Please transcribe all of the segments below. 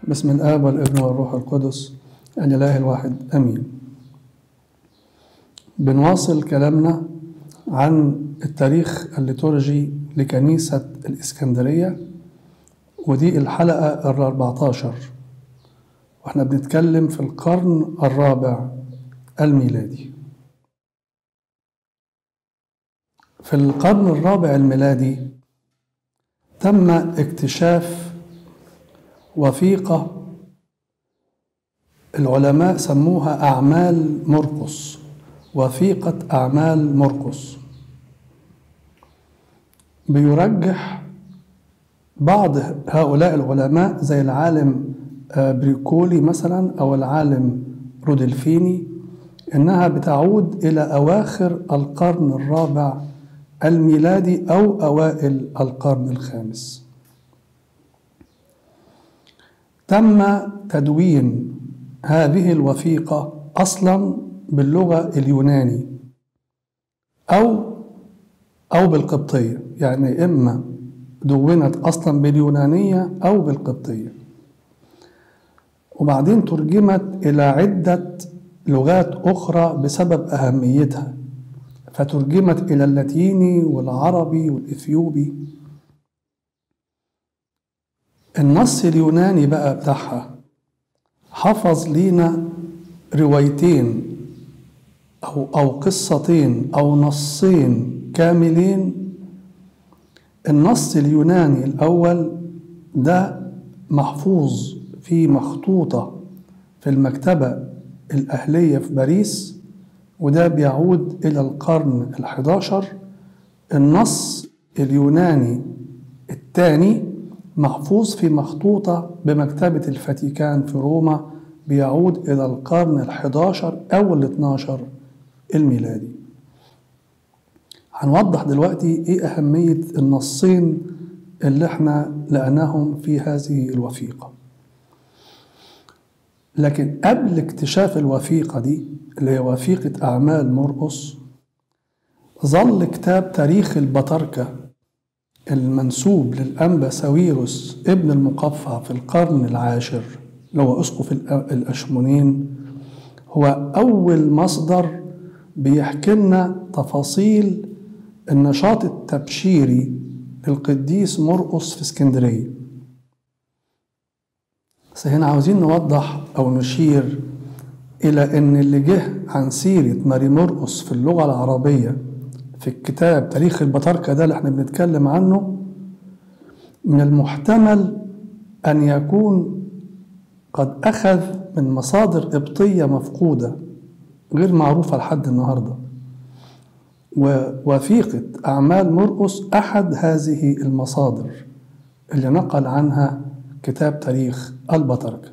بسم الآب والابن والروح القدس الإله الواحد آمين بنواصل كلامنا عن التاريخ الليتورجي لكنيسة الإسكندرية ودي الحلقة الأربعتاشر واحنا بنتكلم في القرن الرابع الميلادي في القرن الرابع الميلادي تم اكتشاف وثيقة العلماء سموها أعمال مرقس وثيقة أعمال مرقس بيرجح بعض هؤلاء العلماء زي العالم بريكولي مثلا أو العالم رودلفيني إنها بتعود إلى أواخر القرن الرابع الميلادي أو أوائل القرن الخامس تم تدوين هذه الوثيقة أصلا باللغة اليوناني أو أو بالقبطية يعني إما دونت أصلا باليونانية أو بالقبطية وبعدين ترجمت إلى عدة لغات أخرى بسبب أهميتها فترجمت إلى اللاتيني والعربي والإثيوبي النص اليوناني بقى بتاعها حفظ لينا روايتين أو أو قصتين أو نصين كاملين النص اليوناني الأول ده محفوظ في مخطوطة في المكتبة الأهلية في باريس وده بيعود إلى القرن الحداشر النص اليوناني الثاني محفوظ في مخطوطة بمكتبة الفاتيكان في روما بيعود إلى القرن الحداشر أو الاثناشر الميلادي هنوضح دلوقتي إيه أهمية النصين اللي احنا لقناهم في هذه الوثيقة لكن قبل اكتشاف الوثيقة دي اللي هي وثيقة أعمال مرقس ظل كتاب تاريخ البطركة المنسوب للأنبا ساويروس ابن المقفع في القرن العاشر اللي هو أسقف الأشمونين هو أول مصدر بيحكي لنا تفاصيل النشاط التبشيري للقديس مرقس في اسكندرية بس هنا عاوزين نوضح أو نشير إلى أن اللي جه عن سيرة ماري مرقس في اللغة العربية في الكتاب تاريخ البطاركة ده اللي احنا بنتكلم عنه من المحتمل أن يكون قد أخذ من مصادر قبطية مفقودة غير معروفة لحد النهاردة ووثيقة أعمال مرقس أحد هذه المصادر اللي نقل عنها كتاب تاريخ البطركة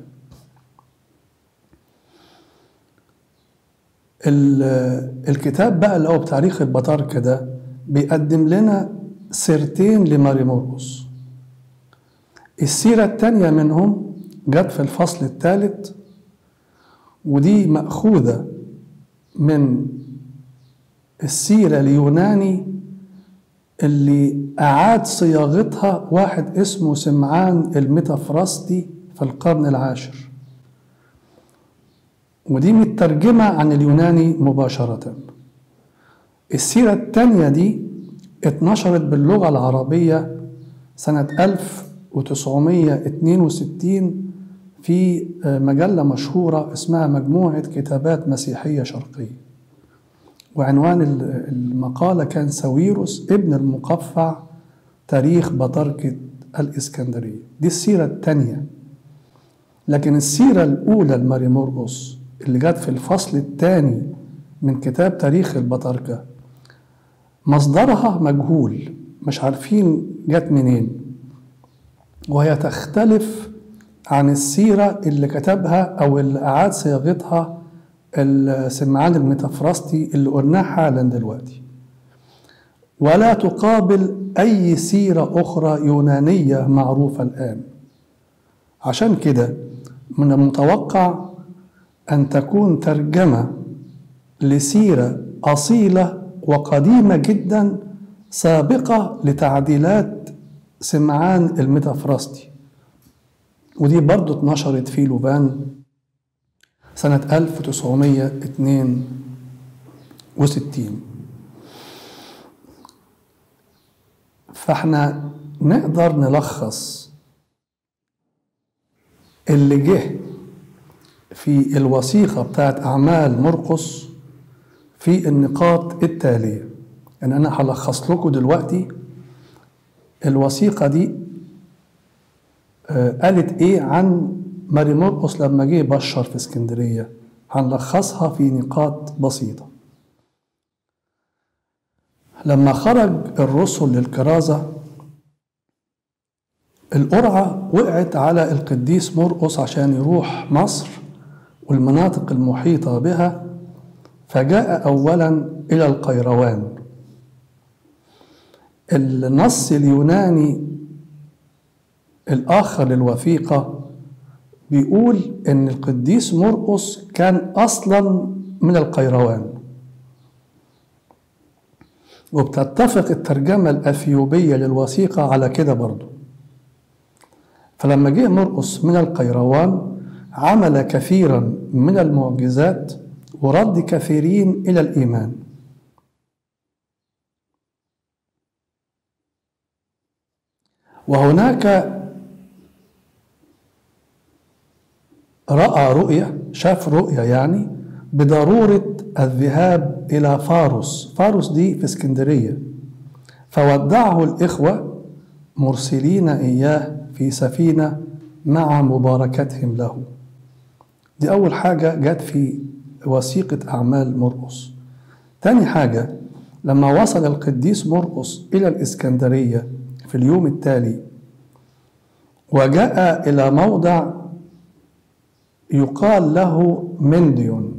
الكتاب بقى اللي هو بتاريخ البطاركة ده بيقدم لنا سيرتين لماري مرقس السيرة التانية منهم جت في الفصل الثالث ودي مأخوذة من السيرة اليوناني اللي أعاد صياغتها واحد اسمه سمعان الميتافراستي في القرن العاشر ودي مترجمة عن اليوناني مباشرة السيرة الثانية دي اتنشرت باللغة العربية سنة 1962 في مجلة مشهورة اسمها مجموعة كتابات مسيحية شرقية وعنوان المقالة كان ساويروس ابن المقفع تاريخ بطركة الإسكندرية دي السيرة الثانية لكن السيرة الأولى لماري مرقس اللي جت في الفصل الثاني من كتاب تاريخ البطاركة مصدرها مجهول مش عارفين جت منين وهي تختلف عن السيرة اللي كتبها أو اللي أعاد صياغتها السمعان الميتافراستي اللي قلناه حالا دلوقتي ولا تقابل أي سيرة أخرى يونانية معروفة الآن عشان كده من المتوقع أن تكون ترجمة لسيرة أصيلة وقديمة جدا سابقة لتعديلات سمعان الميتافراستي ودي برضو اتنشرت في لوبان سنة 1962 فاحنا نقدر نلخص اللي جه في الوثيقة بتاعت أعمال مرقس في النقاط التالية يعني أنا هلخص لكم دلوقتي الوثيقة دي آه، قالت إيه عن ماري مرقس لما جه بشر في اسكندرية هنلخصها في نقاط بسيطة لما خرج الرسل للكرازة القرعة وقعت على القديس مرقس عشان يروح مصر والمناطق المحيطة بها فجاء أولا إلى القيروان النص اليوناني الآخر للوثيقة بيقول إن القديس مرقس كان أصلا من القيروان وبتتفق الترجمة الأثيوبية للوثيقة على كده برضو فلما جه مرقس من القيروان عمل كثيرا من المعجزات ورد كثيرين إلى الإيمان وهناك رأى رؤية شاف رؤية يعني بضرورة الذهاب إلى فارس فارس دي في اسكندرية فودعه الإخوة مرسلين إياه في سفينة مع مباركتهم له دي أول حاجة جت في وثيقة أعمال مرقس تاني حاجة لما وصل القديس مرقس إلى الإسكندرية في اليوم التالي وجاء إلى موضع يقال له منديون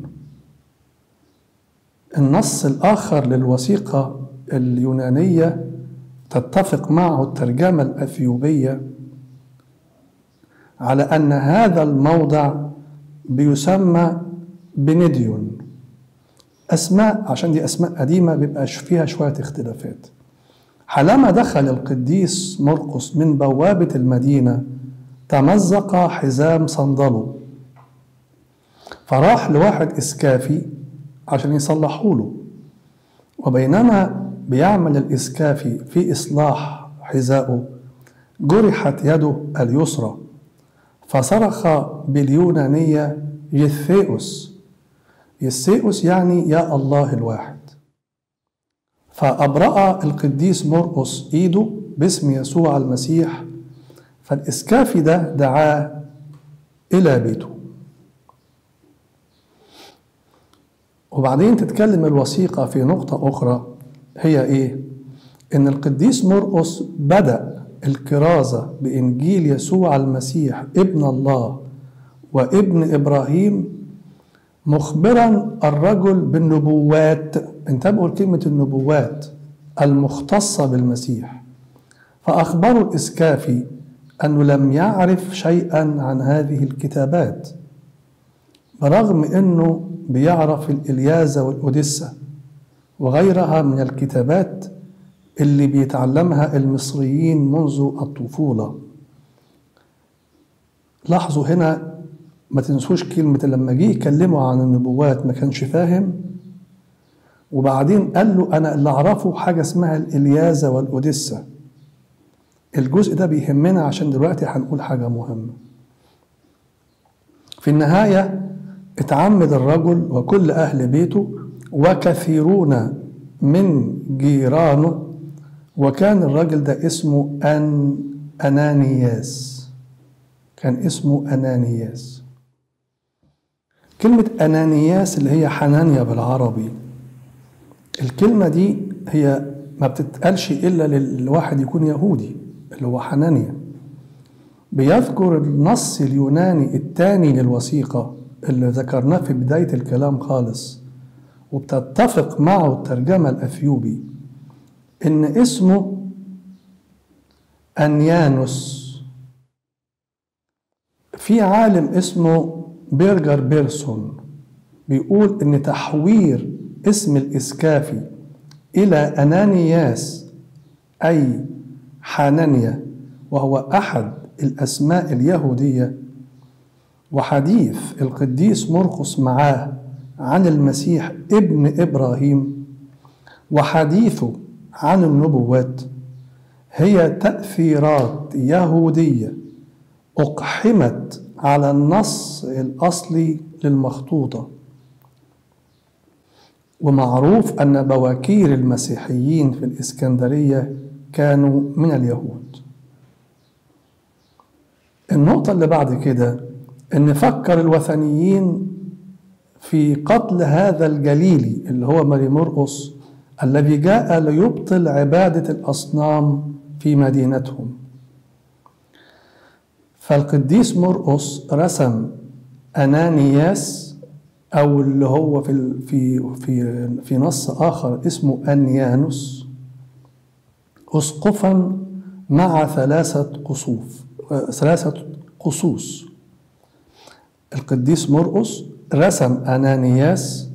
النص الآخر للوثيقة اليونانية تتفق معه الترجمة الأثيوبية على أن هذا الموضع بيسمى بنديون أسماء عشان دي أسماء قديمة بيبقى فيها شوية اختلافات حالما دخل القديس مرقس من بوابة المدينة تمزق حزام صندله فراح لواحد إسكافي عشان يصلحوا له وبينما بيعمل الإسكافي في إصلاح حذائه جرحت يده اليسرى فصرخ باليونانية يثيئوس يثيئوس يعني يا الله الواحد فأبرأ القديس مرقس إيده باسم يسوع المسيح فالإسكافي ده دعاه إلى بيته وبعدين تتكلم الوثيقة في نقطة أخرى هي إيه؟ إن القديس مرقس بدأ الكرازة بإنجيل يسوع المسيح ابن الله وابن إبراهيم مخبرا الرجل بالنبوات انتبهوا لكلمة النبوات المختصة بالمسيح فأخبروا الإسكافي أنه لم يعرف شيئا عن هذه الكتابات برغم أنه بيعرف الإلياذة والأوديسة وغيرها من الكتابات اللي بيتعلمها المصريين منذ الطفولة لاحظوا هنا ما تنسوش كلمة لما جه يكلموا عن النبوات ما كانش فاهم وبعدين قال له أنا اللي أعرفه حاجة اسمها الإلياذة والأوديسة الجزء ده بيهمنا عشان دلوقتي هنقول حاجة مهمة في النهاية اتعمد الرجل وكل أهل بيته وكثيرون من جيرانه وكان الرجل ده اسمه أن أنانياس كان اسمه أنانياس كلمة أنانياس اللي هي حنانيا بالعربي الكلمة دي هي ما بتتقالش إلا للواحد يكون يهودي اللي هو حنانيا بيذكر النص اليوناني الثاني للوثيقة اللي ذكرناه في بداية الكلام خالص وبتتفق معه الترجمة الأثيوبي إن اسمه أنيانوس في عالم اسمه بيرجر بيرسون بيقول إن تحوير اسم الإسكافي إلى أنانياس أي حانانيا وهو أحد الأسماء اليهودية وحديث القديس مرقس معاه عن المسيح ابن إبراهيم وحديثه عن النبوات هي تأثيرات يهودية أقحمت على النص الأصلي للمخطوطة ومعروف أن بواكير المسيحيين في الإسكندرية كانوا من اليهود النقطة اللي بعد كده أن فكر الوثنيين في قتل هذا الجليلي اللي هو ماري مرقس الذي جاء ليبطل عبادة الأصنام في مدينتهم فالقديس مرقس رسم أنانياس أو اللي هو في في في في نص آخر اسمه أنيانوس أسقفا مع ثلاثة قصوف ثلاثة قصوص القديس مرقس رسم أنانياس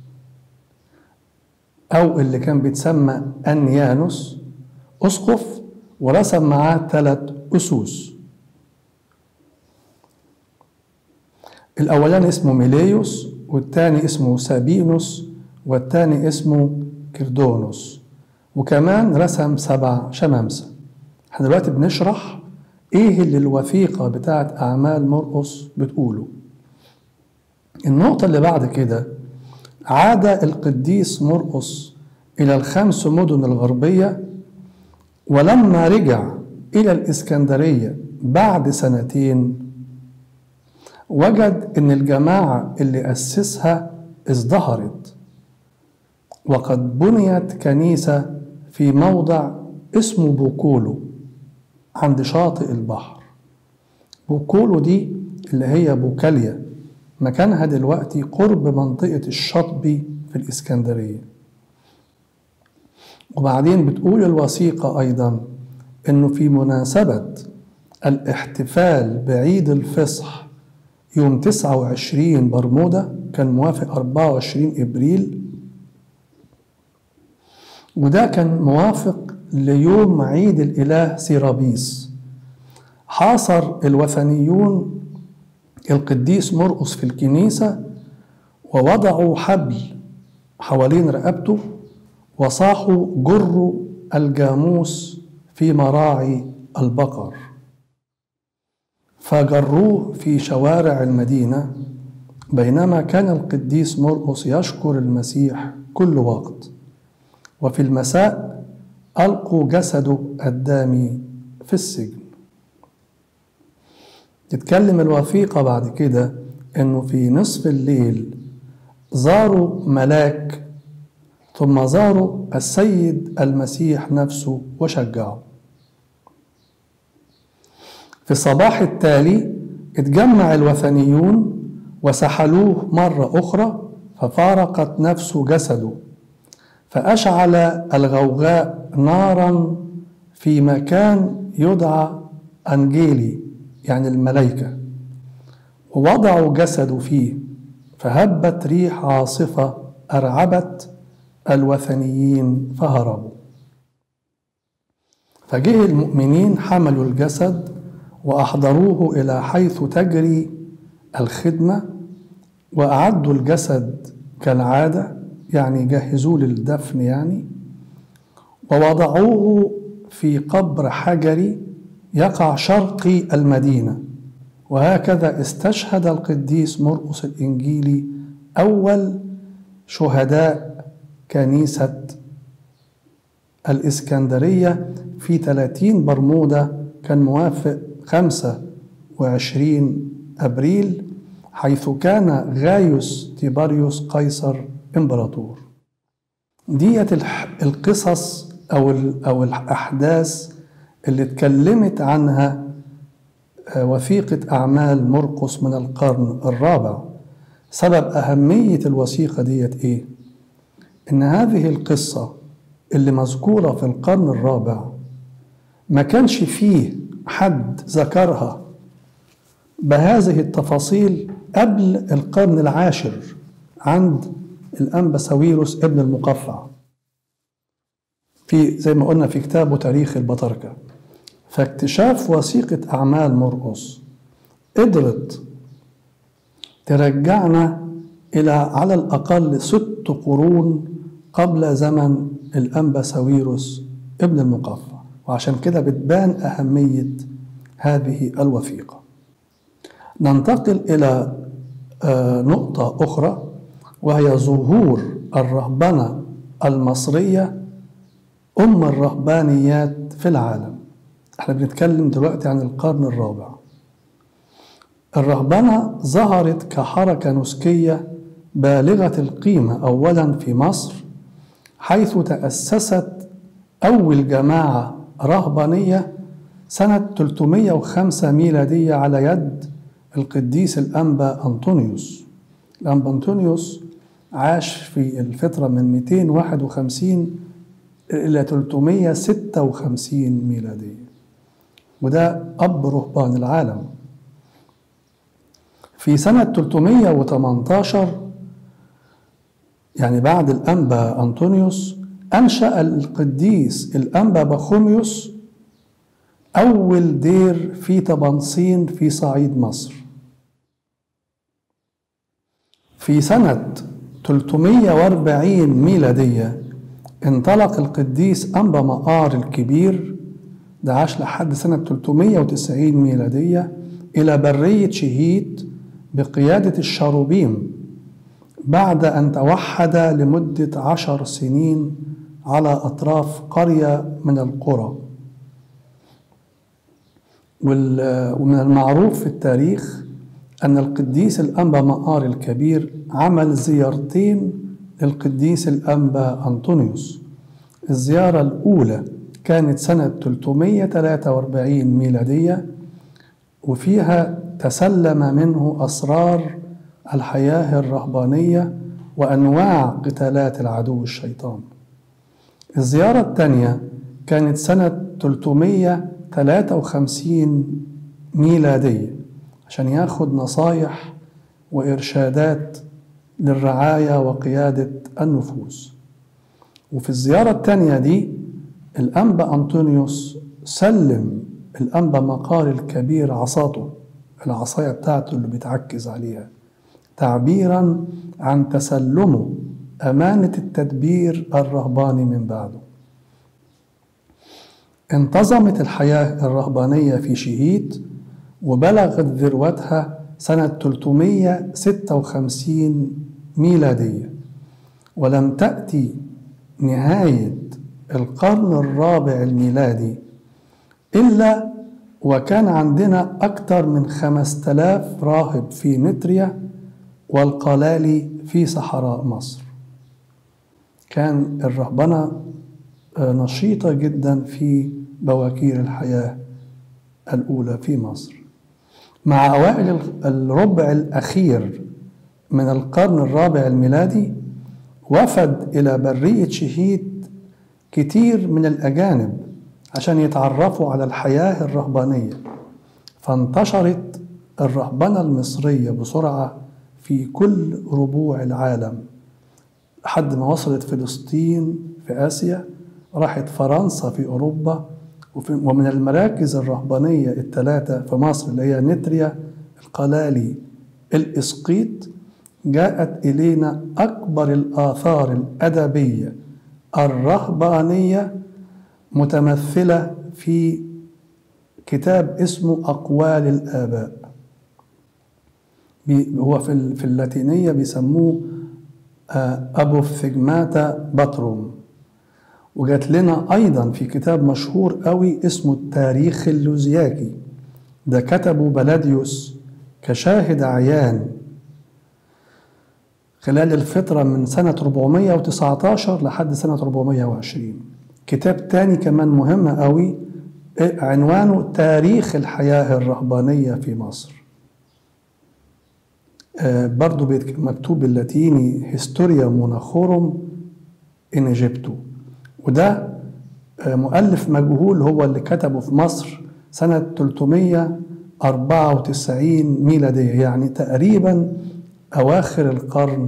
أو اللي كان بيتسمى أنيانوس أسقف ورسم معاه ثلاث أسوس الأولاني اسمه ميليوس والتاني اسمه سابينوس والتاني اسمه كردونوس وكمان رسم سبع شمامسة احنا دلوقتي بنشرح ايه اللي الوثيقة بتاعت أعمال مرقس بتقوله النقطة اللي بعد كده عاد القديس مرقس إلى الخمس مدن الغربية ولما رجع إلى الإسكندرية بعد سنتين وجد إن الجماعة اللي أسسها ازدهرت وقد بنيت كنيسة في موضع اسمه بوكولو عند شاطئ البحر بوكولو دي اللي هي بوكاليا مكانها دلوقتي قرب منطقة الشطبي في الإسكندرية وبعدين بتقول الوثيقة أيضا إنه في مناسبة الاحتفال بعيد الفصح يوم 29 برمودا كان موافق 24 إبريل وده كان موافق ليوم عيد الإله سيرابيس حاصر الوثنيون القديس مرقس في الكنيسة ووضعوا حبل حوالين رقبته وصاحوا جروا الجاموس في مراعي البقر فجروه في شوارع المدينة بينما كان القديس مرقس يشكر المسيح كل وقت وفي المساء ألقوا جسده الدامي في السجن تتكلم الوثيقة بعد كده إنه في نصف الليل زاروا ملاك ثم زاروا السيد المسيح نفسه وشجعوا في الصباح التالي اتجمع الوثنيون وسحلوه مرة أخرى ففارقت نفسه جسده فأشعل الغوغاء نارا في مكان يدعى أنجيلي يعني الملائكة ووضعوا جسده فيه فهبت ريح عاصفة أرعبت الوثنيين فهربوا فجه المؤمنين حملوا الجسد وأحضروه إلى حيث تجري الخدمة وأعدوا الجسد كالعادة يعني جهزوه للدفن يعني ووضعوه في قبر حجري يقع شرقي المدينة وهكذا استشهد القديس مرقس الإنجيلي أول شهداء كنيسة الإسكندرية في 30 برمودا كان موافق 25 أبريل حيث كان غايوس تيباريوس قيصر إمبراطور ديت القصص أو أو الأحداث اللي اتكلمت عنها وثيقة أعمال مرقس من القرن الرابع سبب أهمية الوثيقة ديت إيه؟ إن هذه القصة اللي مذكورة في القرن الرابع ما كانش فيه حد ذكرها بهذه التفاصيل قبل القرن العاشر عند الأنبا ساويروس ابن المقفع في زي ما قلنا في كتابه تاريخ البطاركة فاكتشاف وثيقة أعمال مرقس قدرت ترجعنا إلى على الأقل ست قرون قبل زمن الأنبا ساويروس ابن المقفع وعشان كده بتبان أهمية هذه الوثيقة ننتقل إلى نقطة أخرى وهي ظهور الرهبنة المصرية أم الرهبانيات في العالم احنا بنتكلم دلوقتي عن القرن الرابع الرهبنة ظهرت كحركة نسكية بالغة القيمة أولا في مصر حيث تأسست أول جماعة رهبانية سنة 305 ميلادية على يد القديس الأنبا أنطونيوس الأنبا أنطونيوس عاش في الفترة من 251 إلى 356 ميلادية وده أب رهبان العالم في سنة 318 يعني بعد الأنبا أنطونيوس أنشأ القديس الأنبا بخوميوس أول دير في طبنسين في صعيد مصر في سنة 340 ميلادية انطلق القديس أنبا مقار الكبير ده عاش لحد سنة 390 ميلادية إلى برية شهيد بقيادة الشاروبيم بعد أن توحد لمدة عشر سنين على أطراف قرية من القرى ومن المعروف في التاريخ أن القديس الأنبا مقار الكبير عمل زيارتين للقديس الأنبا أنطونيوس الزيارة الأولى كانت سنة 343 ميلادية وفيها تسلم منه أسرار الحياة الرهبانية وأنواع قتالات العدو الشيطان الزيارة الثانية كانت سنة 353 ميلادية عشان ياخد نصايح وإرشادات للرعاية وقيادة النفوس وفي الزيارة الثانية دي الأنبا أنطونيوس سلم الأنبا مقار الكبير عصاته العصاية بتاعته اللي بيتعكز عليها تعبيرا عن تسلمه أمانة التدبير الرهباني من بعده انتظمت الحياة الرهبانية في شهيد وبلغت ذروتها سنة 356 ميلادية ولم تأتي نهاية القرن الرابع الميلادي إلا وكان عندنا أكثر من خمسة آلاف راهب في نتريا والقلالي في صحراء مصر كان الرهبنة نشيطة جدا في بواكير الحياة الأولى في مصر مع أوائل الربع الأخير من القرن الرابع الميلادي وفد إلى برية شهيد كتير من الأجانب عشان يتعرفوا على الحياة الرهبانية فانتشرت الرهبنة المصرية بسرعة في كل ربوع العالم لحد ما وصلت فلسطين في آسيا راحت فرنسا في أوروبا ومن المراكز الرهبانية الثلاثة في مصر اللي هي نتريا القلالي الإسقيط جاءت إلينا أكبر الآثار الأدبية الرهبانية متمثلة في كتاب اسمه أقوال الآباء هو في, في اللاتينية بيسموه أبو فيجماتا باتروم وجات لنا أيضا في كتاب مشهور قوي اسمه التاريخ اللوزياكي ده كتبه بلاديوس كشاهد عيان خلال الفترة من سنة 419 لحد سنة 420 كتاب تاني كمان مهم قوي عنوانه تاريخ الحياة الرهبانية في مصر برضو مكتوب باللاتيني هيستوريا موناخورم ان ايجيبتو وده مؤلف مجهول هو اللي كتبه في مصر سنة 394 ميلادية يعني تقريبا أواخر القرن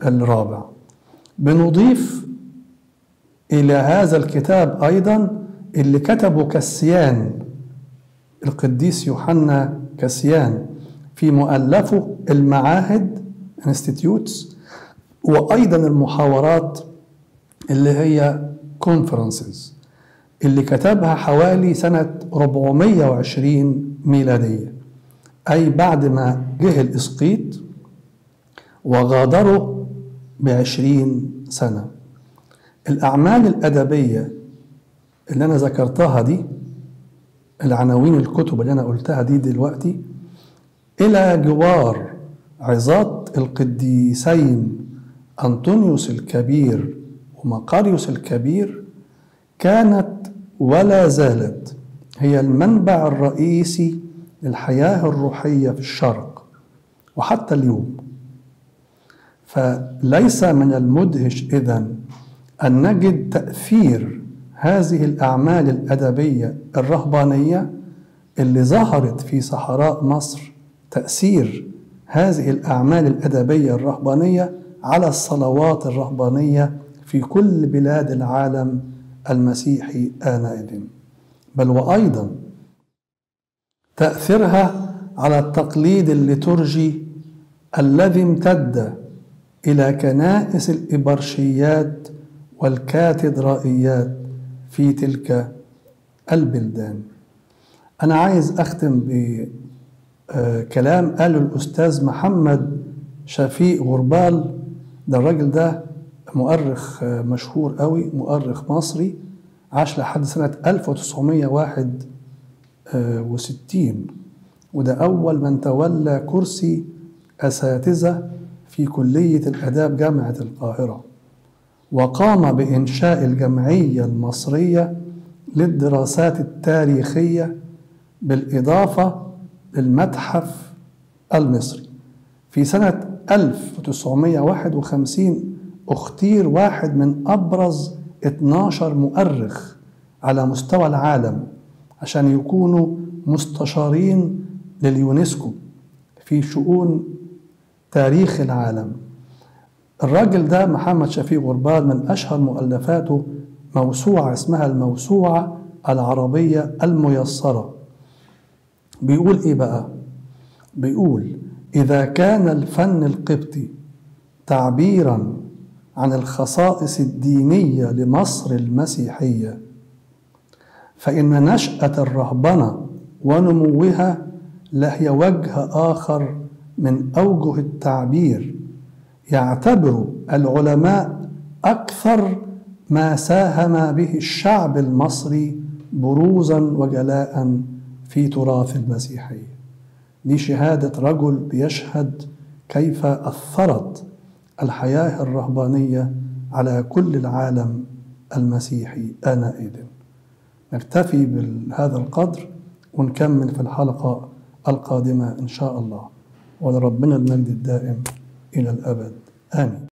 الرابع بنضيف إلى هذا الكتاب أيضا اللي كتبه كسيان القديس يوحنا كسيان في مؤلفه المعاهد انستيتيوتس وايضا المحاورات اللي هي كونفرنسز اللي كتبها حوالي سنة 420 ميلادية أي بعد ما جه الإسقيط وغادره بعشرين سنة الأعمال الأدبية اللي أنا ذكرتها دي العناوين الكتب اللي أنا قلتها دي دلوقتي إلى جوار عظات القديسين أنطونيوس الكبير ومقاريوس الكبير كانت ولا زالت هي المنبع الرئيسي للحياة الروحية في الشرق وحتى اليوم فليس من المدهش إذن أن نجد تأثير هذه الأعمال الأدبية الرهبانية اللي ظهرت في صحراء مصر تأثير هذه الأعمال الأدبية الرهبانية على الصلوات الرهبانية في كل بلاد العالم المسيحي آنئذ بل وأيضا تأثيرها على التقليد الليتورجي الذي امتد إلى كنائس الإبرشيات والكاتدرائيات في تلك البلدان أنا عايز أختم بكلام قاله الأستاذ محمد شفيق غربال ده الراجل ده مؤرخ مشهور قوي مؤرخ مصري عاش لحد سنة 1961 وده أول من تولى كرسي أساتذة في كلية الآداب جامعة القاهرة وقام بإنشاء الجمعية المصرية للدراسات التاريخية بالإضافة للمتحف المصري في سنة 1951 اختير واحد من أبرز 12 مؤرخ على مستوى العالم عشان يكونوا مستشارين لليونسكو في شؤون تاريخ العالم الراجل ده محمد شفيق غربال من أشهر مؤلفاته موسوعة اسمها الموسوعة العربية الميسرة بيقول إيه بقى؟ بيقول إذا كان الفن القبطي تعبيرا عن الخصائص الدينية لمصر المسيحية فإن نشأة الرهبنة ونموها لهي وجه آخر من أوجه التعبير يعتبر العلماء أكثر ما ساهم به الشعب المصري بروزا وجلاء في تراث المسيحية دي شهادة رجل بيشهد كيف أثرت الحياة الرهبانية على كل العالم المسيحي آنئذ نكتفي بهذا القدر ونكمل في الحلقة القادمة إن شاء الله ولربنا المجد الدائم إلى الأبد آمين